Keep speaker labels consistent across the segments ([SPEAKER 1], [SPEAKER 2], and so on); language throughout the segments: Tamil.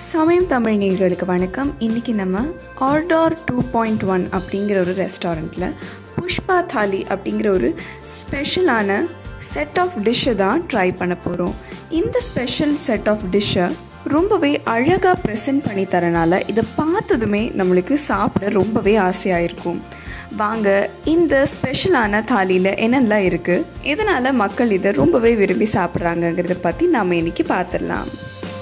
[SPEAKER 1] சமயம் தமிழ் நேர்களுக்கு வணக்கம் இன்றைக்கி நம்ம ஆர்டார் டூ பாயிண்ட் ஒன் அப்படிங்கிற ஒரு ரெஸ்டாரண்ட்டில் புஷ்பா தாலி அப்படிங்கிற ஒரு ஸ்பெஷலான செட் ஆஃப் டிஷ்ஷை தான் ட்ரை பண்ண போகிறோம் இந்த ஸ்பெஷல் செட் ஆஃப் டிஷ்ஷை ரொம்பவே அழகாக ப்ரெசென்ட் பண்ணி தரனால இதை பார்த்ததுமே நம்மளுக்கு சாப்பிட ரொம்பவே ஆசையாக இருக்கும் வாங்க இந்த ஸ்பெஷலான தாலியில் என்னெல்லாம் இருக்குது எதனால் மக்கள் இதை ரொம்பவே விரும்பி சாப்பிட்றாங்கங்கிறத பற்றி நாம் இன்றைக்கி பார்த்துடலாம்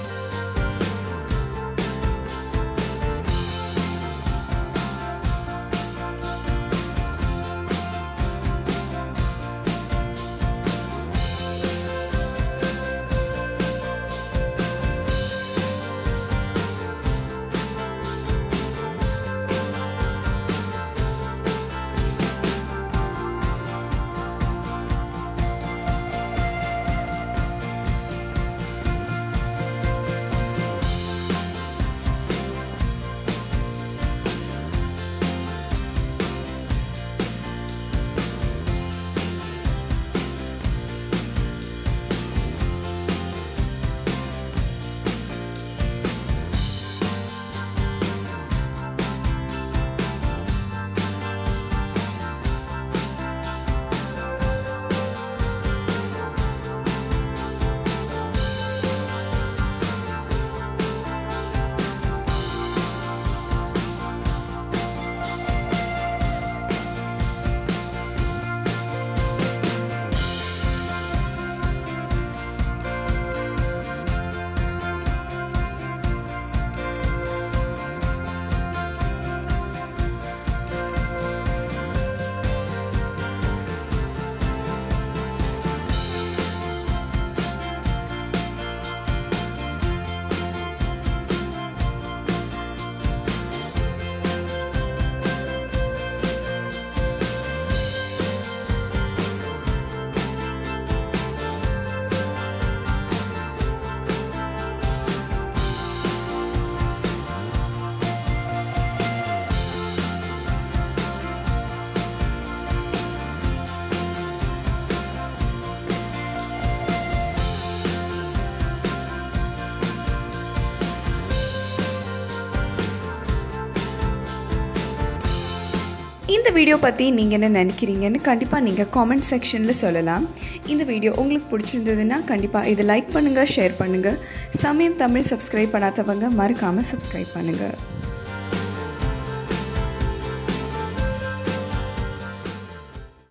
[SPEAKER 1] இந்த வீடியோ பற்றி நீங்கள் என்ன நினைக்கிறீங்கன்னு கண்டிப்பாக நீங்கள் காமெண்ட் செக்ஷனில் சொல்லலாம் இந்த வீடியோ உங்களுக்கு பிடிச்சிருந்ததுன்னா கண்டிப்பாக இதை லைக் பண்ணுங்கள் ஷேர் பண்ணுங்கள் சமயம் தமிழ் சப்ஸ்கிரைப் பண்ணாதவங்க மறக்காமல் சப்ஸ்கிரைப் பண்ணுங்கள்